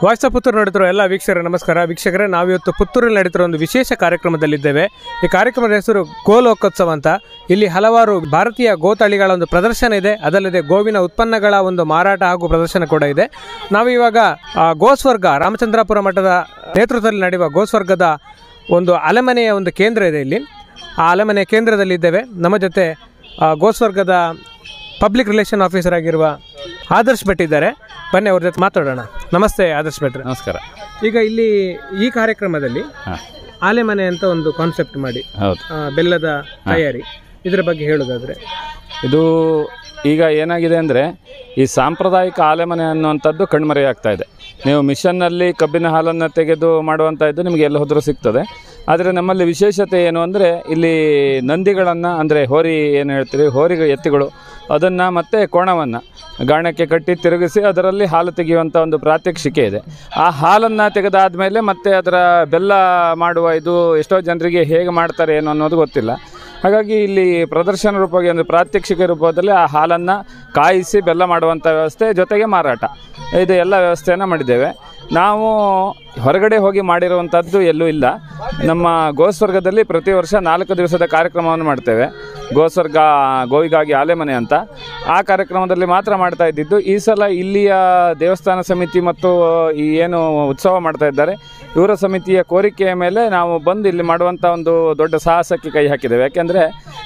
Voice of Puttur ನೋಡಿದ್ರು ಎಲ್ಲ ವೀಕ್ಷಕರೇ ನಮಸ್ಕಾರ ವೀಕ್ಷಕರೇ ನಾವಿವತ್ತು ಪುತ್ತೂರಲ್ಲಿ ನಡೀತಿರೋ ಒಂದು ವಿಶೇಷ ಕಾರ್ಯಕ್ರಮದಲ್ಲಿದ್ದೇವೆ ಈ ಕಾರ್ಯಕ್ರಮದ ಹೆಸರು ಗೋಲೋಕೋತ್ಸವ ಅಂತ ಇಲ್ಲಿ ಹಲವಾರು ಭಾರತೀಯ ಗೋತಳಿಗಳ ಒಂದು ಪ್ರದರ್ಶನ ಇದೆ ಅದಲ್ಲದೆ ಗೋವಿನ ಉತ್ಪನ್ನಗಳ ಒಂದು ಮಾರಾಟ ಹಾಗೂ ಪ್ರದರ್ಶನ ಕೂಡ ಇದೆ ನಾವು ಇವಾಗ ಆ, ಗೋಸ್ವರ್ಗ ರಾಮಚಂದ್ರಾಪುರ ಮಠದ ನೇತೃತ್ವದಲ್ಲಿ ನಡೆಯುವ ಗೋಸ್ವರ್ಗದ ಒಂದು ಅಲೆಮನೆಯ ಒಂದು ಕೇಂದ್ರ ಇದೆ ಇಲ್ಲಿ ಆ ಅಲೆಮನೆ ಕೇಂದ್ರದಲ್ಲಿದ್ದೇವೆ ನಮ್ಮ ಜೊತೆ ಆ, ಗೋಸ್ವರ್ಗದ ಪಬ್ಲಿಕ್ ರಿಲೇಷನ್ ಆಫೀಸರ್ ಆಗಿರುವ ಆದರ್ಶ್ ಭಟ್ ಇದ್ದಾರೆ ಬನ್ನಿ ಅವ್ರ ಜೊತೆ ಮಾತಾಡೋಣ ನಮಸ್ತೆ ಆದರ್ಶ್ ಭಟ್ರೆ ನಮಸ್ಕಾರ ಈಗ ಇಲ್ಲಿ ಈ ಕಾರ್ಯಕ್ರಮದಲ್ಲಿ ಹಾಂ ಆಲೆಮನೆ ಅಂತ ಒಂದು ಕಾನ್ಸೆಪ್ಟ್ ಮಾಡಿ ಹೌದು ಆ, ಬೆಲ್ಲದ ತಯಾರಿ ಇದರ ಬಗ್ಗೆ ಹೇಳೋದಾದ್ರೆ ಇದು ಈಗ ಏನಾಗಿದೆ ಅಂದರೆ ಈ ಸಾಂಪ್ರದಾಯಿಕ ಆಲೆಮನೆ ಅನ್ನುವಂಥದ್ದು ಕಣ್ಮರೆಯಾಗ್ತಾ ಇದೆ ನೀವು ಮಿಷನ್ನಲ್ಲಿ ಕಬ್ಬಿನ ಹಾಲನ್ನು ತೆಗೆದು ಮಾಡುವಂಥದ್ದು ನಿಮಗೆ ಎಲ್ಲ ಹೋದರೂ ಸಿಗ್ತದೆ ಆದರೆ ನಮ್ಮಲ್ಲಿ ವಿಶೇಷತೆ ಏನು ಅಂದರೆ ಇಲ್ಲಿ ನಂದಿಗಳನ್ನು ಅಂದರೆ ಹೋರಿ ಏನು ಹೇಳ್ತೀರಿ ಹೋರಿ ಎತ್ತಿಗಳು ಅದನ್ನು ಮತ್ತು ಕೋಣವನ್ನು ಗಾಣಕ್ಕೆ ಕಟ್ಟಿ ತಿರುಗಿಸಿ ಅದರಲ್ಲಿ ಹಾಲು ತೆಗೆಯುವಂಥ ಒಂದು ಪ್ರಾತ್ಯಕ್ಷಿಕೆ ಇದೆ ಆ ಹಾಲನ್ನು ತೆಗೆದಾದ ಮೇಲೆ ಮತ್ತೆ ಅದರ ಬೆಲ್ಲ ಮಾಡುವ ಇದು ಎಷ್ಟೋ ಜನರಿಗೆ ಹೇಗೆ ಮಾಡ್ತಾರೆ ಏನು ಅನ್ನೋದು ಗೊತ್ತಿಲ್ಲ ಹಾಗಾಗಿ ಇಲ್ಲಿ ಪ್ರದರ್ಶನ ರೂಪವಾಗಿ ಒಂದು ಪ್ರಾತ್ಯಕ್ಷಿಕ ರೂಪದಲ್ಲಿ ಆ ಹಾಲನ್ನು ಕಾಯಿಸಿ ಬೆಲ್ಲ ಮಾಡುವಂಥ ವ್ಯವಸ್ಥೆ ಜೊತೆಗೆ ಮಾರಾಟ ಇದು ಎಲ್ಲ ವ್ಯವಸ್ಥೆಯನ್ನು ಮಾಡಿದ್ದೇವೆ ನಾವು ಹೊರಗಡೆ ಹೋಗಿ ಮಾಡಿರುವಂಥದ್ದು ಎಲ್ಲೂ ಇಲ್ಲ ನಮ್ಮ ಗೋಸ್ವರ್ಗದಲ್ಲಿ ಪ್ರತಿ ವರ್ಷ ನಾಲ್ಕು ದಿವಸದ ಕಾರ್ಯಕ್ರಮವನ್ನು ಮಾಡ್ತೇವೆ ಗೋಸ್ವರ್ಗ ಗೋವಿಗಾಗಿ ಆಲೆಮನೆ ಅಂತ ಆ ಕಾರ್ಯಕ್ರಮದಲ್ಲಿ ಮಾತ್ರ ಮಾಡ್ತಾ ಇದ್ದಿದ್ದು ಈ ಸಲ ಇಲ್ಲಿಯ ದೇವಸ್ಥಾನ ಸಮಿತಿ ಮತ್ತು ಈ ಏನು ಉತ್ಸವ ಮಾಡ್ತಾ ಇದ್ದಾರೆ ಇವರ ಸಮಿತಿಯ ಕೋರಿಕೆಯ ಮೇಲೆ ನಾವು ಬಂದು ಇಲ್ಲಿ ಮಾಡುವಂಥ ಒಂದು ದೊಡ್ಡ ಸಾಹಸಕ್ಕೆ ಕೈ ಹಾಕಿದ್ದೇವೆ ಯಾಕೆಂದರೆ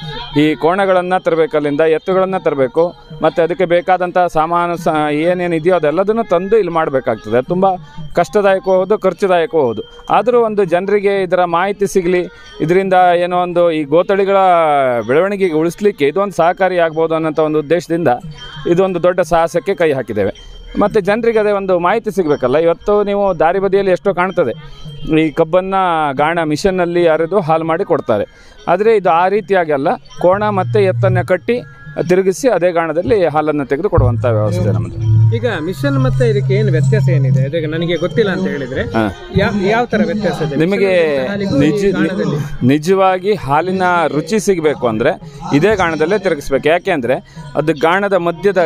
ಈ ಕೋಣಗಳನ್ನು ತರಬೇಕು ಅಲ್ಲಿಂದ ಎತ್ತುಗಳನ್ನು ತರಬೇಕು ಮತ್ತು ಅದಕ್ಕೆ ಬೇಕಾದಂಥ ಸಾಮಾನು ಸ ಏನೇನು ಇದೆಯೋ ಅದೆಲ್ಲದನ್ನು ತಂದು ಇಲ್ಲಿ ಮಾಡಬೇಕಾಗ್ತದೆ ತುಂಬ ಕಷ್ಟದಾಯಕವೂ ಹೌದು ಖರ್ಚುದಾಯಕವೂ ಹೌದು ಆದರೂ ಒಂದು ಜನರಿಗೆ ಇದರ ಮಾಹಿತಿ ಸಿಗಲಿ ಇದರಿಂದ ಏನೋ ಒಂದು ಈ ಗೋತಳಿಗಳ ಬೆಳವಣಿಗೆಗೆ ಉಳಿಸ್ಲಿಕ್ಕೆ ಇದೊಂದು ಸಹಕಾರಿ ಆಗ್ಬೋದು ಅನ್ನೋಂಥ ಒಂದು ಉದ್ದೇಶದಿಂದ ಇದೊಂದು ದೊಡ್ಡ ಸಾಹಸಕ್ಕೆ ಕೈ ಹಾಕಿದ್ದೇವೆ ಮತ್ತು ಜನರಿಗೆ ಅದೇ ಒಂದು ಮಾಹಿತಿ ಸಿಗಬೇಕಲ್ಲ ಇವತ್ತು ನೀವು ದಾರಿ ಬದಿಯಲ್ಲಿ ಎಷ್ಟೋ ಕಾಣ್ತದೆ ಈ ಕಬ್ಬನ್ನು ಗಾಣ ಮಿಷನ್ನಲ್ಲಿ ಅರೆದು ಹಾಲು ಮಾಡಿ ಕೊಡ್ತಾರೆ ಆದರೆ ಇದು ಆ ರೀತಿಯಾಗಿ ಅಲ್ಲ ಕೋಣ ಮತ್ತು ಎತ್ತನ್ನು ಕಟ್ಟಿ ತಿರುಗಿಸಿ ಅದೇ ಗಾಣದಲ್ಲಿ ಹಾಲನ್ನು ತೆಗೆದು ಕೊಡುವಂಥ ವ್ಯವಸ್ಥೆ ನಮ್ಮದು ಈಗ ಮಿಷನ್ ಮತ್ತೆ ಇದಕ್ಕೆ ಏನು ವ್ಯತ್ಯಾಸ ಏನಿದೆ ಅದಕ್ಕೆ ನನಗೆ ಗೊತ್ತಿಲ್ಲ ಅಂತ ಹೇಳಿದ್ರೆ ಹಾಂ ಯಾವ ಯಾವ ತರ ವ್ಯತ್ಯಾಸ ಇದೆ ನಿಮಗೆ ಹಾಲಿಗೂ ಈ ನಿಜ ಗಾಣದಲ್ಲಿ? ನಿಜವಾಗಿ ಹಾಲಿನ ರುಚಿ ಸಿಗಬೇಕು ಅಂದರೆ ಇದೇ ಗಾಣದಲ್ಲೇ ತಿರುಗಿಸ್ಬೇಕು ಯಾಕೆ ಅಂದರೆ ಅದು ಗಾಣದ ಮಧ್ಯದ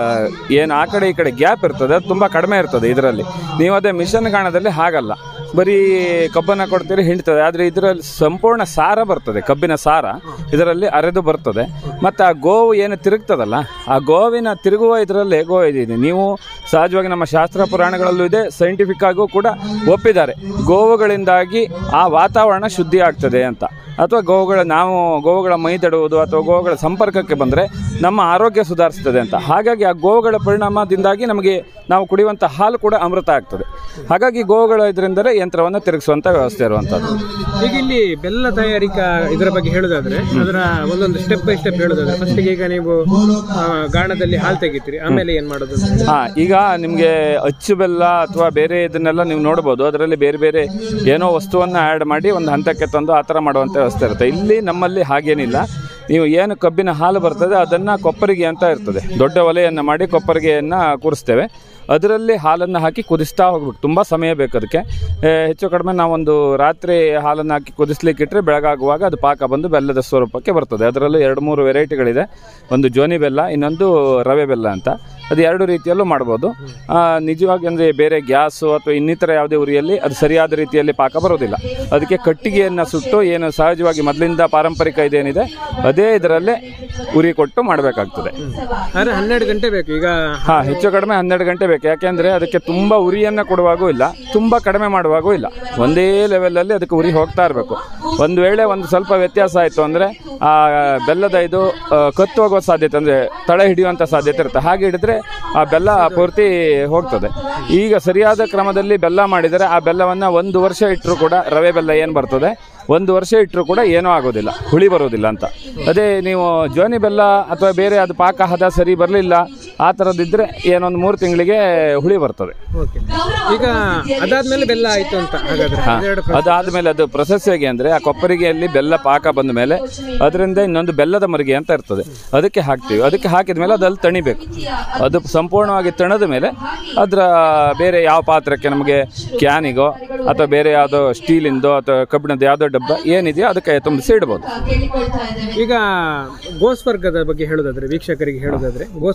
ಏನು ಆ ಕಡೆ ಈ ಕಡೆ ಗ್ಯಾಪ್ ಇರ್ತದೆ ಅದು ತುಂಬ ಕಡಿಮೆ ಇರ್ತದೆ ಇದರಲ್ಲಿ ನೀವು ಅದೇ ಮಿಷನ್ ಗಾಣದಲ್ಲಿ ಹಾಗಲ್ಲ ಬರೀ ಕಬ್ಬನ್ನು ಕೊಡ್ತೀರಿ ಹಿಂಡ್ತದೆ ಆದರೆ ಇದರಲ್ಲಿ ಸಂಪೂರ್ಣ ಸಾರ ಬರ್ತದೆ ಕಬ್ಬಿನ ಸಾರ ಇದರಲ್ಲಿ ಅರೆದು ಬರ್ತದೆ ಮತ್ತು ಆ ಗೋವು ಏನು ತಿರುಗ್ತದಲ್ಲ ಆ ಗೋವಿನ ತಿರುಗುವ ಇದರಲ್ಲಿ ಗೋ ಇದೆ ನೀವು ಸಹಜವಾಗಿ ನಮ್ಮ ಶಾಸ್ತ್ರ ಪುರಾಣಗಳಲ್ಲೂ ಇದೆ ಸೈಂಟಿಫಿಕ್ ಆಗೂ ಕೂಡ ಒಪ್ಪಿದ್ದಾರೆ ಗೋವುಗಳಿಂದಾಗಿ ಆ ವಾತಾವರಣ ಶುದ್ಧಿ ಆಗ್ತದೆ ಅಂತ ಅಥವಾ ಗೋವುಗಳ ನಾವು ಗೋವುಗಳ ಮೈ ತಡುವುದು ಅಥವಾ ಗೋವುಗಳ ಸಂಪರ್ಕಕ್ಕೆ ಬಂದರೆ ನಮ್ಮ ಆರೋಗ್ಯ ಸುಧಾರಿಸ್ತದೆ ಅಂತ ಹಾಗಾಗಿ ಆ ಗೋವುಗಳ ಪರಿಣಾಮದಿಂದಾಗಿ ನಮಗೆ ನಾವು ಕುಡಿಯುವಂಥ ಹಾಲು ಕೂಡ ಅಮೃತ ಆಗ್ತದೆ ಹಾಗಾಗಿ ಗೋವುಗಳ ಇದರಿಂದಲೇ ಯಂತ್ರವನ್ನು ತಿರುಗಿಸುವಂಥ ವ್ಯವಸ್ಥೆ ಇರುವಂಥದ್ದು ಈಗ ಇಲ್ಲಿ ಬೆಲ್ಲ ತಯಾರಿಕಾ ಇದರ ಬಗ್ಗೆ ಹೇಳೋದಾದ್ರೆ ಅದರ ಒಂದೊಂದು ಸ್ಟೆಪ್ ಬೈ ಸ್ಟೆಪ್ ಹೇಳೋದಾದ್ರೆ ಫಸ್ಟಿಗೆ ಈಗ ನೀವು ಆ, ಗಾಣದಲ್ಲಿ ಹಾಲು ತೆಗಿತೀರಿ ಆಮೇಲೆ ಏನ್ ಮಾಡೋದು ಅಂತ? ಹಾಂ ಈಗ ನಿಮಗೆ ಅಚ್ಚು ಬೆಲ್ಲ ಅಥವಾ ಬೇರೆ ಇದನ್ನೆಲ್ಲ ನೀವು ನೋಡ್ಬೋದು ಅದರಲ್ಲಿ ಬೇರೆ ಬೇರೆ ಏನೋ ವಸ್ತುವನ್ನು ಆ್ಯಡ್ ಮಾಡಿ ಒಂದು ಹಂತಕ್ಕೆ ತಂದು ಆ ಥರ ಮಾಡುವಂಥ ವ್ಯವಸ್ಥೆ ಇರುತ್ತೆ ಇಲ್ಲಿ ನಮ್ಮಲ್ಲಿ ಹಾಗೇನಿಲ್ಲ ನೀವು ಏನು ಕಬ್ಬಿನ ಹಾಲು ಬರ್ತದೆ ಅದನ್ನು ಕೊಪ್ಪರಿಗೆ ಅಂತ ಇರ್ತದೆ ದೊಡ್ಡ ಒಲೆಯನ್ನು ಮಾಡಿ ಕೊಪ್ಪರಿಗೆಯನ್ನು ಕೂರಿಸ್ತೇವೆ ಅದರಲ್ಲಿ ಹಾಲನ್ನು ಹಾಕಿ ಕುದಿಸ್ತಾ ಹೋಗ್ಬೇಕು ತುಂಬ ಸಮಯ ಬೇಕು ಅದಕ್ಕೆ ಏ, ಹೆಚ್ಚು ಕಡಿಮೆ ನಾವೊಂದು ರಾತ್ರಿ ಹಾಲನ್ನು ಹಾಕಿ ಕುದಿಸ್ಲಿಕ್ಕೆ ಇಟ್ಟರೆ ಬೆಳಗಾಗುವಾಗ ಅದು ಪಾಕ ಬಂದು ಬೆಲ್ಲದ ಸ್ವರೂಪಕ್ಕೆ ಬರ್ತದೆ ಅದರಲ್ಲೂ ಎರಡು ಮೂರು ವೆರೈಟಿಗಳಿದೆ ಒಂದು ಜೋನಿ ಬೆಲ್ಲ ಇನ್ನೊಂದು ರವೆ ಬೆಲ್ಲ ಅಂತ ಅದು ಎರಡು ರೀತಿಯಲ್ಲೂ ಮಾಡ್ಬೋದು ಆ, ನಿಜವಾಗಿ ಅಂದರೆ ಬೇರೆ ಗ್ಯಾಸು ಅಥವಾ ಇನ್ನಿತರ ಯಾವುದೇ ಉರಿಯಲ್ಲಿ ಅದು ಸರಿಯಾದ ರೀತಿಯಲ್ಲಿ ಪಾಕ ಬರೋದಿಲ್ಲ ಅದಕ್ಕೆ ಕಟ್ಟಿಗೆಯನ್ನು ಸುಟ್ಟು ಏನು ಸಹಜವಾಗಿ ಮೊದಲಿಂದ ಪಾರಂಪರಿಕ ಇದೇನಿದೆ ಅದೇ ಇದರಲ್ಲೇ ಉರಿ ಕೊಟ್ಟು ಮಾಡಬೇಕಾಗ್ತದೆ ಆದ್ರೆ ಹನ್ನೆರಡು ಗಂಟೆ ಬೇಕು ಈಗ ಹಾಂ ಹೆಚ್ಚು ಕಡಿಮೆ ಹನ್ನೆರಡು ಗಂಟೆ ಬೇಕು ಯಾಕೆಂದರೆ ಅದಕ್ಕೆ ತುಂಬ ಉರಿಯನ್ನು ಕೊಡುವಾಗೂ ಇಲ್ಲ ತುಂಬ ಕಡಿಮೆ ಮಾಡುವಾಗೂ ಇಲ್ಲ ಒಂದೇ ಲೆವೆಲಲ್ಲಿ ಅದಕ್ಕೆ ಉರಿ ಹೋಗ್ತಾ ಇರಬೇಕು ಒಂದು ವೇಳೆ ಒಂದು ಸ್ವಲ್ಪ ವ್ಯತ್ಯಾಸ ಆಯಿತು ಅಂದರೆ ಆ ಬೆಲ್ಲದ ಇದು ಆ, ಕತ್ತು ಹೋಗೋ ಸಾಧ್ಯತೆ ಅಂದರೆ ತಳ ಹಿಡಿಯುವಂಥ ಸಾಧ್ಯತೆ ಇರುತ್ತೆ ಹಾಗೆ ಹಿಡಿದ್ರೆ ಆ ಬೆಲ್ಲ ಪೂರ್ತಿ ಹೋಗ್ತದೆ ಈಗ ಸರಿಯಾದ ಕ್ರಮದಲ್ಲಿ ಬೆಲ್ಲ ಮಾಡಿದರೆ ಆ ಬೆಲ್ಲವನ್ನು ಒಂದು ವರ್ಷ ಇಟ್ಟರೂ ಕೂಡ ರವೆ ಬೆಲ್ಲ ಏನು ಬರ್ತದೆ ಒಂದು ವರ್ಷ ಇಟ್ಟರೂ ಕೂಡ ಏನೂ ಆಗೋದಿಲ್ಲ ಹುಳಿ ಬರೋದಿಲ್ಲ ಅಂತ ಅದೇ ನೀವು ಜೋನಿ ಬೆಲ್ಲ ಅಥವಾ ಬೇರೆ ಅದು ಪಾಕ ಹದ ಸರಿ ಬರಲಿಲ್ಲ ಆ ಥರದ್ದಿದ್ರೆ ಏನೊಂದು ಮೂರು ತಿಂಗಳಿಗೆ ಹುಳಿ ಬರ್ತದೆ ಓಕೆ ಈಗ ಅದಾದ್ಮೇಲೆ ಬೆಲ್ಲ ಆಯ್ತು ಅಂತ ಹಾಗಾದ್ರೆ ಅದೆರಡು ಅದಾದಮೇಲೆ ಅದು ಪ್ರೊಸೆಸ್ ಹೇಗೆ ಅಂದರೆ ಆ ಕೊಪ್ಪರಿಗೆಯಲ್ಲಿ ಬೆಲ್ಲ ಪಾಕ ಬಂದ ಮೇಲೆ ಅದರಿಂದ ಇನ್ನೊಂದು ಬೆಲ್ಲದ ಮರಿಗೆ ಅಂತ ಇರ್ತದೆ ಅದಕ್ಕೆ ಹಾಕ್ತೀವಿ ಅದಕ್ಕೆ ಹಾಕಿದ ಮೇಲೆ ಅದಲ್ಲಿ ತಣಿಬೇಕು ಅದು ಸಂಪೂರ್ಣವಾಗಿ ತಣದ ಮೇಲೆ ಅದರ ಬೇರೆ ಯಾವ ಪಾತ್ರಕ್ಕೆ ನಮಗೆ ಕ್ಯಾನಿಗೋ ಅಥವಾ ಬೇರೆ ಯಾವುದೋ ಸ್ಟೀಲಿಂದೋ ಅಥವಾ ಕಬ್ಬಿಣದ ಯಾವುದೋ ಡಬ್ಬ ಏನಿದೆಯೋ ಅದಕ್ಕೆ ತುಂಬಿಸಿ ಇಡ್ಬೋದು ಈಗ ಗೋಸ್ವರ್ಗದ ಬಗ್ಗೆ ಹೇಳೋದಾದ್ರೆ ವೀಕ್ಷಕರಿಗೆ ಹೇಳೋದಾದ್ರೆ ಗೋಸ್ವರ್ಗ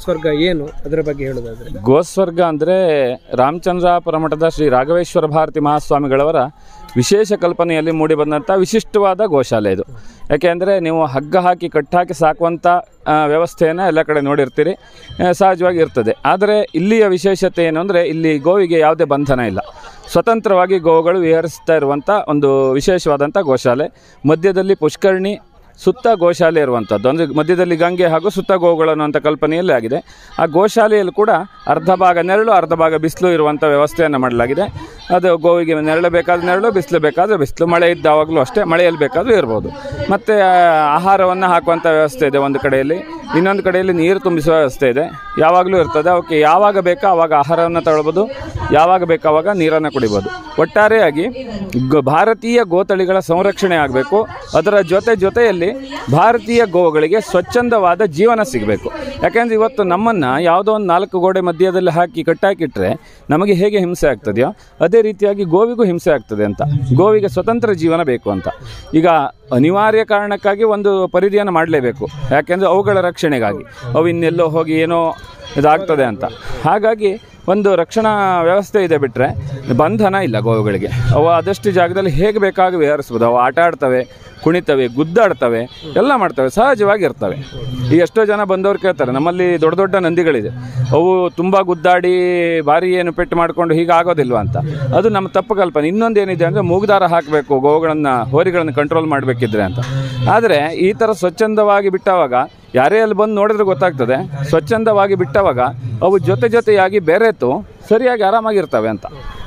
ಏನು ಅದರ ಬಗ್ಗೆ ಹೇಳೋದಾದ್ರೆ ಗೋಸ್ವರ್ಗ ಅಂದರೆ ರಾಮಚಂದ್ರಾಪುರ ಮಠದ ಶ್ರೀ ರಾಘವೇಶ್ವರ ಭಾರತಿ ಮಹಾಸ್ವಾಮಿಗಳವರ ವಿಶೇಷ ಕಲ್ಪನೆಯಲ್ಲಿ ಮೂಡಿಬಂದಂಥ ವಿಶಿಷ್ಟವಾದ ಗೋಶಾಲೆ ಇದು ಯಾಕೆಂದರೆ ನೀವು ಹಗ್ಗ ಹಾಕಿ ಕಟ್ಟಾಕಿ ಸಾಕುವಂಥ ಆ, ವ್ಯವಸ್ಥೆಯನ್ನು ಎಲ್ಲ ಕಡೆ ನೋಡಿರ್ತೀರಿ ಆ, ಸಹಜವಾಗಿ ಇರ್ತದೆ ಆದರೆ ಇಲ್ಲಿಯ ವಿಶೇಷತೆ ಏನು ಅಂದರೆ ಇಲ್ಲಿ ಗೋವಿಗೆ ಯಾವುದೇ ಬಂಧನ ಇಲ್ಲ ಸ್ವತಂತ್ರವಾಗಿ ಗೋವುಗಳು ವಿಹರಿಸ್ತಾ ಇರುವಂಥ ಒಂದು ವಿಶೇಷವಾದಂಥ ಗೋಶಾಲೆ ಮಧ್ಯದಲ್ಲಿ ಪುಷ್ಕರಣಿ ಸುತ್ತ ಗೋಶಾಲೆ ಇರುವಂಥದ್ದು ಅಂದರೆ ಮಧ್ಯದಲ್ಲಿ ಗಂಗೆ ಹಾಗೂ ಸುತ್ತ ಗೋವುಗಳು ಅನ್ನುವಂಥ ಕಲ್ಪನೆಯಲ್ಲಿ ಆಗಿದೆ ಆ ಗೋಶಾಲೆಯಲ್ಲಿ ಕೂಡ ಅರ್ಧ ಭಾಗ ನೆರಳು ಅರ್ಧ ಭಾಗ ಬಿಸಿಲು ಇರುವಂಥ ವ್ಯವಸ್ಥೆಯನ್ನು ಮಾಡಲಾಗಿದೆ ಅದು ಗೋವಿಗೆ ನೆರಳು ಬೇಕಾದ್ರೆ ನೆರಳು ಬಿಸಿಲು ಬೇಕಾದರೆ ಬಿಸಿಲು ಮಳೆ ಇದ್ದಾವಾಗಲೂ ಅಷ್ಟೇ ಮಳೆಯಲ್ಲಿ ಬೇಕಾದರೂ ಇರ್ಬೋದು ಮತ್ತು ಆಹಾರವನ್ನು ಹಾಕುವಂಥ ವ್ಯವಸ್ಥೆ ಇದೆ ಒಂದು ಕಡೆಯಲ್ಲಿ ಇನ್ನೊಂದು ಕಡೆಯಲ್ಲಿ ನೀರು ತುಂಬಿಸುವ ವ್ಯವಸ್ಥೆ ಇದೆ ಯಾವಾಗಲೂ ಇರ್ತದೆ ಅವಕ್ಕೆ ಯಾವಾಗ ಬೇಕೋ ಆವಾಗ ಆಹಾರವನ್ನು ತಗೊಳ್ಬೋದು ಯಾವಾಗ ಬೇಕೋ ಆವಾಗ ನೀರನ್ನು ಕುಡಿಬೋದು ಒಟ್ಟಾರೆಯಾಗಿ ಗ- ಭಾರತೀಯ ಗೋತಳಿಗಳ ಸಂರಕ್ಷಣೆ ಆಗಬೇಕು ಅದರ ಜೊತೆ ಜೊತೆಯಲ್ಲಿ ಭಾರತೀಯ ಗೋವುಗಳಿಗೆ ಸ್ವಚ್ಛಂದವಾದ ಜೀವನ ಸಿಗಬೇಕು ಯಾಕೆಂದರೆ ಇವತ್ತು ನಮ್ಮನ್ನು ಯಾವುದೋ ಒಂದು ನಾಲ್ಕು ಗೋಡೆ ಮಧ್ಯದಲ್ಲಿ ಹಾಕಿ ಕಟ್ಟಾಕಿಟ್ರೆ ನಮಗೆ ಹೇಗೆ ಹಿಂಸೆ ಆಗ್ತದೆಯೋ ಅದೇ ರೀತಿಯಾಗಿ ಗೋವಿಗೂ ಹಿಂಸೆ ಆಗ್ತದೆ ಅಂತ ಗೋವಿಗೆ ಸ್ವತಂತ್ರ ಜೀವನ ಬೇಕು ಅಂತ ಈಗ ಅನಿವಾರ್ಯ ಕಾರಣಕ್ಕಾಗಿ ಒಂದು ಪರಿಧಿಯನ್ನು ಮಾಡಲೇಬೇಕು ಯಾಕೆಂದರೆ ಅವುಗಳ ರಕ್ಷಣೆಗಾಗಿ ಅವು ಇನ್ನೆಲ್ಲೋ ಹೋಗಿ ಏನೋ ಇದಾಗ್ತದೆ ಅಂತ ಹಾಗಾಗಿ ಒಂದು ರಕ್ಷಣಾ ವ್ಯವಸ್ಥೆ ಇದೆ ಬಿಟ್ಟರೆ ಬಂಧನ ಇಲ್ಲ ಗೋವುಗಳಿಗೆ ಅವು ಆದಷ್ಟು ಜಾಗದಲ್ಲಿ ಹೇಗೆ ಬೇಕಾಗಿ ವಿಹರಿಸ್ಬೋದು ಅವು ಆಟ ಆಡ್ತವೆ ಕುಣಿತವೆ ಗುದ್ದಾಡ್ತವೆ ಎಲ್ಲ ಮಾಡ್ತವೆ ಸಹಜವಾಗಿ ಇರ್ತವೆ ಈ ಎಷ್ಟೋ ಜನ ಬಂದವರು ಕೇಳ್ತಾರೆ ನಮ್ಮಲ್ಲಿ ದೊಡ್ಡ ದೊಡ್ಡ ನಂದಿಗಳಿದೆ ಅವು ತುಂಬ ಗುದ್ದಾಡಿ ಭಾರಿ ಏನು ಪೆಟ್ಟು ಮಾಡಿಕೊಂಡು ಹೀಗೆ ಆಗೋದಿಲ್ವ ಅಂತ ಅದು ನಮ್ಮ ತಪ್ಪು ಕಲ್ಪನೆ ಇನ್ನೊಂದು ಏನಿದೆ ಅಂದರೆ ಮೂಗುದಾರ ಹಾಕಬೇಕು ಗೋವುಗಳನ್ನು ಹೋರಿಗಳನ್ನು ಕಂಟ್ರೋಲ್ ಮಾಡಬೇಕಿದ್ರೆ ಅಂತ ಆದರೆ ಈ ಥರ ಸ್ವಚ್ಛಂದವಾಗಿ ಬಿಟ್ಟವಾಗ ಯಾರೇ ಅಲ್ಲಿ ಬಂದು ನೋಡಿದ್ರೆ ಗೊತ್ತಾಗ್ತದೆ ಸ್ವಚ್ಛಂದವಾಗಿ ಬಿಟ್ಟವಾಗ ಅವು ಜೊತೆ ಜೊತೆಯಾಗಿ ಬೆರೆತು ಸರಿಯಾಗಿ ಆರಾಮಾಗಿರ್ತವೆ ಅಂತ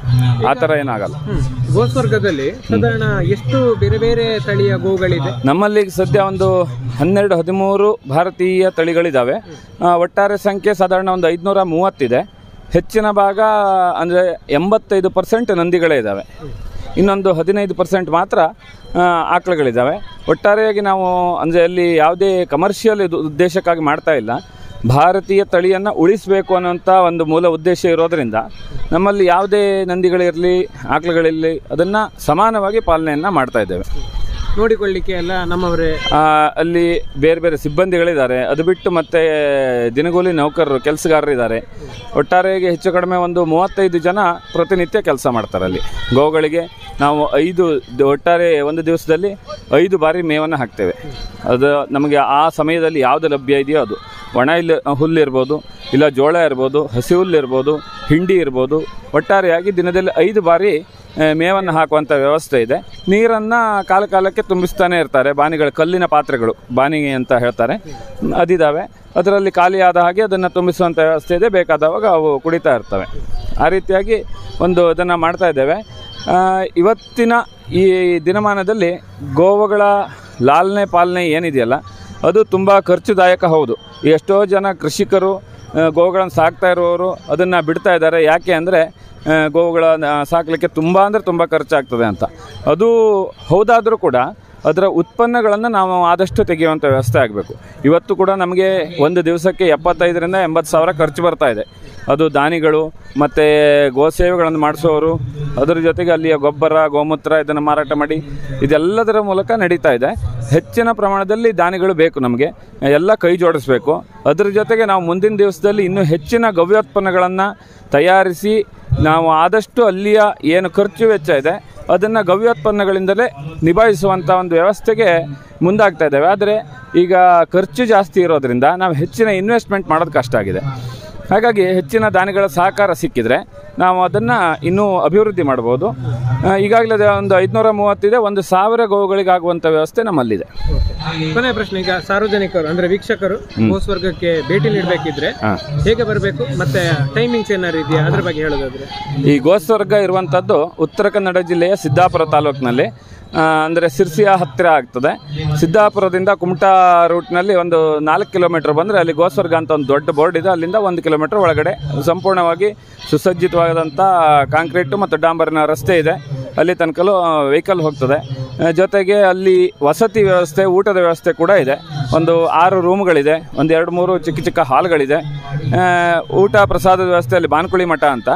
ಆ ಥರ ಏನಾಗಲ್ಲ ಗೋಸ್ವರ್ಗದಲ್ಲಿ ಸಾಧಾರಣ ಎಷ್ಟು ಬೇರೆ ಬೇರೆ ತಳಿಯ ಗೋಗಳಿದೆ ನಮ್ಮಲ್ಲಿ ಸದ್ಯ ಒಂದು ಹನ್ನೆರಡು ಹದಿಮೂರು ಭಾರತೀಯ ತಳಿಗಳಿದ್ದಾವೆ ಆ, ಒಟ್ಟಾರೆ ಸಂಖ್ಯೆ ಸಾಧಾರಣ ಒಂದು ಐದುನೂರ ಮೂವತ್ತಿದೆ ಹೆಚ್ಚಿನ ಭಾಗ ಅಂದರೆ ಎಂಬತ್ತೈದು ಪರ್ಸೆಂಟ್ ನಂದಿಗಳೇ ಇದ್ದಾವೆ ಇನ್ನೊಂದು ಹದಿನೈದು ಪರ್ಸೆಂಟ್ ಮಾತ್ರ ಆ, ಆಕಳುಗಳಿದ್ದಾವೆ ಒಟ್ಟಾರೆಯಾಗಿ ನಾವು ಅಂದರೆ ಅಲ್ಲಿ ಯಾವುದೇ ಕಮರ್ಷಿಯಲ್ ಇದು ಉದ್ದೇಶಕ್ಕಾಗಿ ಮಾಡ್ತಾ ಇಲ್ಲ ಭಾರತೀಯ ತಳಿಯನ್ನು ಉಳಿಸಬೇಕು ಅನ್ನೋಂಥ ಒಂದು ಮೂಲ ಉದ್ದೇಶ ಇರೋದರಿಂದ ನಮ್ಮಲ್ಲಿ ಯಾವುದೇ ನಂದಿಗಳಿರಲಿ ಆಕಳುಗಳಿರಲಿ ಅದನ್ನು ಸಮಾನವಾಗಿ ಪಾಲನೆಯನ್ನು ಮಾಡ್ತಾ ಇದ್ದೇವೆ ನೋಡಿಕೊಳ್ಳಿಕ್ಕೆ ಎಲ್ಲ ನಮ್ಮವರೇ ಆ, ಅಲ್ಲಿ ಬೇರೆ ಬೇರೆ ಸಿಬ್ಬಂದಿಗಳಿದ್ದಾರೆ ಅದು ಬಿಟ್ಟು ಮತ್ತೆ ದಿನಗೂಲಿ ನೌಕರರು ಕೆಲಸಗಾರರಿದ್ದಾರೆ ಒಟ್ಟಾರೆಯಾಗಿ ಹೆಚ್ಚು ಕಡಿಮೆ ಒಂದು ಮೂವತ್ತೈದು ಜನ ಪ್ರತಿನಿತ್ಯ ಕೆಲಸ ಮಾಡ್ತಾರೆ ಅಲ್ಲಿ ಗೋಗಳಿಗೆ ನಾವು ಐದು ದ- ಒಟ್ಟಾರೆ ಒಂದು ದಿವಸದಲ್ಲಿ ಐದು ಬಾರಿ ಮೇವನ್ನು ಹಾಕ್ತೇವೆ ಅದು ನಮಗೆ ಆ ಸಮಯದಲ್ಲಿ ಯಾವುದು ಲಭ್ಯ ಇದೆಯೋ ಅದು ಒಣ ಇಲ್ಲ ಹುಲ್ಲು ಇರ್ಬೋದು ಇಲ್ಲ ಜೋಳ ಇರ್ಬೋದು ಹಸಿ ಹುಲ್ಲು ಇರ್ಬೋದು ಹಿಂಡಿ ಇರ್ಬೋದು ಒಟ್ಟಾರೆಯಾಗಿ ದಿನದಲ್ಲಿ ಐದು ಬಾರಿ ಆ, ಮೇವನ್ನು ಹಾಕುವಂಥ ವ್ಯವಸ್ಥೆ ಇದೆ ನೀರನ್ನು ಕಾಲ ಕಾಲಕ್ಕೆ ತುಂಬಿಸ್ತಾನೆ ಇರ್ತಾರೆ ಬಾನಿಗಳು ಕಲ್ಲಿನ ಪಾತ್ರೆಗಳು ಬಾನಿ ಅಂತ ಹೇಳ್ತಾರೆ ಮ್, ಅದಿದ್ದಾವೆ ಅದರಲ್ಲಿ ಖಾಲಿಯಾದ ಹಾಗೆ ಅದನ್ನು ತುಂಬಿಸುವಂಥ ವ್ಯವಸ್ಥೆ ಇದೆ ಬೇಕಾದವಾಗ ಅವು ಕುಡಿತಾ ಇರ್ತವೆ ಆ ರೀತಿಯಾಗಿ ಒಂದು ಇದನ್ನು ಮಾಡ್ತಾ ಇದ್ದೇವೆ ಆ, ಇವತ್ತಿನ ಈ ದಿನಮಾನದಲ್ಲಿ ಗೋವುಗಳ ಲಾಲನೆ ಪಾಲನೆ ಏನಿದೆಯಲ್ಲ ಅದು ತುಂಬ ಖರ್ಚುದಾಯಕ ಹೌದು ಎಷ್ಟೋ ಜನ ಕೃಷಿಕರು ಆ, ಗೋವುಗಳನ್ನು ಸಾಕ್ತಾ ಇರುವವರು ಅದನ್ನು ಬಿಡ್ತಾ ಇದ್ದಾರೆ ಯಾಕೆ ಅಂದರೆ ಗೋವುಗಳನ್ನು ಸಾಕಲಿಕ್ಕೆ ತುಂಬ ಅಂದರೆ ತುಂಬ ಖರ್ಚಾಗ್ತದೆ ಅಂತ ಅದು ಹೌದಾದರೂ ಕೂಡ ಅದರ ಉತ್ಪನ್ನಗಳನ್ನು ನಾವು ಆದಷ್ಟು ತೆಗೆಯುವಂಥ ವ್ಯವಸ್ಥೆ ಆಗಬೇಕು ಇವತ್ತು ಕೂಡ ನಮಗೆ ಒಂದು ದಿವಸಕ್ಕೆ ಎಪ್ಪತ್ತೈದರಿಂದ ಎಂಬತ್ತು ಸಾವಿರ ಖರ್ಚು ಬರ್ತಾ ಇದೆ ಅದು ದಾನಿಗಳು ಮತ್ತು ಗೋಸೇವೆಗಳನ್ನು ಮಾಡಿಸೋರು ಅದರ ಜೊತೆಗೆ ಅಲ್ಲಿಯ ಗೊಬ್ಬರ ಗೋಮೂತ್ರ ಇದನ್ನು ಮಾರಾಟ ಮಾಡಿ ಇದೆಲ್ಲದರ ಮೂಲಕ ನಡೀತಾ ಇದೆ ಹೆಚ್ಚಿನ ಪ್ರಮಾಣದಲ್ಲಿ ದಾನಿಗಳು ಬೇಕು ನಮಗೆ ಎಲ್ಲ ಕೈ ಜೋಡಿಸ್ಬೇಕು ಅದರ ಜೊತೆಗೆ ನಾವು ಮುಂದಿನ ದಿವಸದಲ್ಲಿ ಇನ್ನೂ ಹೆಚ್ಚಿನ ಗವ್ಯೋತ್ಪನ್ನಗಳನ್ನು ತಯಾರಿಸಿ ನಾವು ಆದಷ್ಟು ಅಲ್ಲಿಯ ಏನು ಖರ್ಚು ವೆಚ್ಚ ಇದೆ ಅದನ್ನು ಗವ್ಯೋತ್ಪನ್ನಗಳಿಂದಲೇ ನಿಭಾಯಿಸುವಂಥ ಒಂದು ವ್ಯವಸ್ಥೆಗೆ ಮುಂದಾಗ್ತಾ ಇದ್ದೇವೆ ಆದರೆ ಈಗ ಖರ್ಚು ಜಾಸ್ತಿ ಇರೋದ್ರಿಂದ ನಾವು ಹೆಚ್ಚಿನ ಇನ್ವೆಸ್ಟ್ಮೆಂಟ್ ಮಾಡೋದು ಕಷ್ಟ ಆಗಿದೆ ಹಾಗಾಗಿ ಹೆಚ್ಚಿನ ದಾನಿಗಳ ಸಹಕಾರ ಸಿಕ್ಕಿದ್ರೆ ನಾವು ಅದನ್ನು ಇನ್ನೂ ಅಭಿವೃದ್ಧಿ ಮಾಡ್ಬೋದು ಆ, ಈಗಾಗಲೇ ಅದು ಒಂದು ಐದುನೂರ ಮೂವತ್ತಿದೆ ಒಂದು ಸಾವಿರ ಗೋವುಗಳಿಗಾಗುವಂಥ ವ್ಯವಸ್ಥೆ ನಮ್ಮಲ್ಲಿದೆ ಕೊನೆಯ ಪ್ರಶ್ನೆ ಈಗ ಸಾರ್ವಜನಿಕರು ಅಂದ್ರೆ ವೀಕ್ಷಕರು ಗೋಸ್ವರ್ಗಕ್ಕೆ ಭೇಟಿ ನೀಡಬೇಕಿದ್ರೆ ಹಾಂ ಹೇಗೆ ಬರಬೇಕು ಮತ್ತೆ ಟೈಮಿಂಗ್ಸ್ ಏನಾದ್ರು ಇದೆಯಾ ಅದ್ರ ಬಗ್ಗೆ ಹೇಳೋದಾದ್ರೆ ಈ ಗೋಸ್ವರ್ಗ ಇರುವಂಥದ್ದು ಉತ್ತರ ಕನ್ನಡ ಜಿಲ್ಲೆಯ ಸಿದ್ದಾಪುರ ತಾಲೂಕಿನಲ್ಲಿ ಅಂದರೆ ಸಿರ್ಸಿಯ ಹತ್ತಿರ ಆಗ್ತದೆ ಸಿದ್ದಾಪುರದಿಂದ ಕುಮಟಾ ರೂಟ್ನಲ್ಲಿ ಒಂದು ನಾಲ್ಕು ಕಿಲೋಮೀಟರ್ ಬಂದರೆ ಅಲ್ಲಿ ಗೋಸ್ವರ್ಗ ಅಂತ ಒಂದು ದೊಡ್ಡ ಬೋರ್ಡ್ ಇದೆ ಅಲ್ಲಿಂದ ಒಂದು ಕಿಲೋಮೀಟರ್ ಒಳಗಡೆ ಸಂಪೂರ್ಣವಾಗಿ ಸುಸಜ್ಜಿತವಾದಂಥ ಕಾಂಕ್ರೀಟು ಮತ್ತು ಡಾಂಬರಿನ ರಸ್ತೆ ಇದೆ ಅಲ್ಲಿ ತನಕಲೂ ವೆಹಿಕಲ್ ಹೋಗ್ತದೆ ಆ, ಜೊತೆಗೆ ಅಲ್ಲಿ ವಸತಿ ವ್ಯವಸ್ಥೆ ಊಟದ ವ್ಯವಸ್ಥೆ ಕೂಡ ಇದೆ ಒಂದು ಆರು ರೂಮ್ಗಳಿದೆ ಒಂದು ಎರಡು ಮೂರು ಚಿಕ್ಕ ಚಿಕ್ಕ ಹಾಲ್ಗಳಿದೆ ಆ, ಊಟ ಪ್ರಸಾದದ ವ್ಯವಸ್ಥೆ ಅಲ್ಲಿ ಬಾನ್ಕುಳಿ ಮಠ ಅಂತ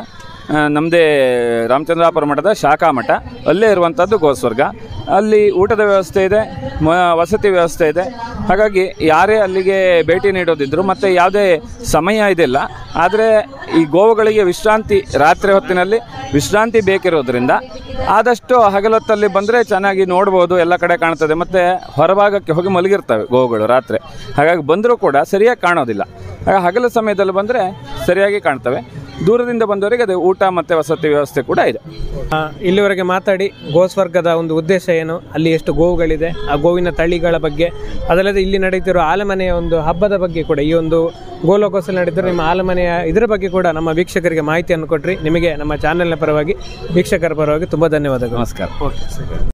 ನಮ್ಮದೇ ರಾಮಚಂದ್ರಾಪುರ ಮಠದ ಶಾಖಾ ಮಠ ಅಲ್ಲೇ ಇರುವಂಥದ್ದು ಗೋಸ್ವರ್ಗ ಅಲ್ಲಿ ಊಟದ ವ್ಯವಸ್ಥೆ ಇದೆ ಮ ವಸತಿ ವ್ಯವಸ್ಥೆ ಇದೆ ಹಾಗಾಗಿ ಯಾರೇ ಅಲ್ಲಿಗೆ ಭೇಟಿ ನೀಡೋದಿದ್ರು ಮತ್ತು ಯಾವುದೇ ಸಮಯ ಇದಿಲ್ಲ ಆದರೆ ಈ ಗೋವುಗಳಿಗೆ ವಿಶ್ರಾಂತಿ ರಾತ್ರಿ ಹೊತ್ತಿನಲ್ಲಿ ವಿಶ್ರಾಂತಿ ಬೇಕಿರೋದ್ರಿಂದ ಆದಷ್ಟು ಹಗಲೊತ್ತಲ್ಲಿ ಬಂದರೆ ಚೆನ್ನಾಗಿ ನೋಡ್ಬೋದು ಎಲ್ಲ ಕಡೆ ಕಾಣ್ತದೆ ಮತ್ತು ಹೊರಭಾಗಕ್ಕೆ ಹೋಗಿ ಮಲಗಿರ್ತವೆ ಗೋವುಗಳು ರಾತ್ರಿ ಹಾಗಾಗಿ ಬಂದರೂ ಕೂಡ ಸರಿಯಾಗಿ ಕಾಣೋದಿಲ್ಲ ಹಾಗಾಗಿ ಹಗಲು ಸಮಯದಲ್ಲಿ ಬಂದರೆ ಸರಿಯಾಗಿ ಕಾಣ್ತವೆ ದೂರದಿಂದ ಬಂದವರಿಗೆ ಅದು ಊಟ ಮತ್ತು ವಸತಿ ವ್ಯವಸ್ಥೆ ಕೂಡ ಇದೆ ಆ, ಇಲ್ಲಿವರೆಗೆ ಮಾತಾಡಿ ಗೋಸ್ವರ್ಗದ ಒಂದು ಉದ್ದೇಶ ಏನು ಅಲ್ಲಿ ಎಷ್ಟು ಗೋವುಗಳಿದೆ ಆ ಗೋವಿನ ತಳಿಗಳ ಬಗ್ಗೆ ಅದಲ್ಲದೆ ಇಲ್ಲಿ ನಡೀತಿರೋ ಆಲಮನೆಯ ಒಂದು ಹಬ್ಬದ ಬಗ್ಗೆ ಕೂಡ ಈ ಒಂದು ಗೋಲೋಕೋಸಲ್ಲಿ ನಡೀತಿರೋ ನಿಮ್ಮ ಆಲಮನೆಯ ಇದರ ಬಗ್ಗೆ ಕೂಡ ನಮ್ಮ ವೀಕ್ಷಕರಿಗೆ ಮಾಹಿತಿಯನ್ನು ಕೊಟ್ರಿ ನಿಮಗೆ ನಮ್ಮ ಚಾನೆಲ್ನ ಪರವಾಗಿ ವೀಕ್ಷಕರ ಪರವಾಗಿ ತುಂಬ ಧನ್ಯವಾದಗಳು ನಮಸ್ಕಾರ ಓಕೆ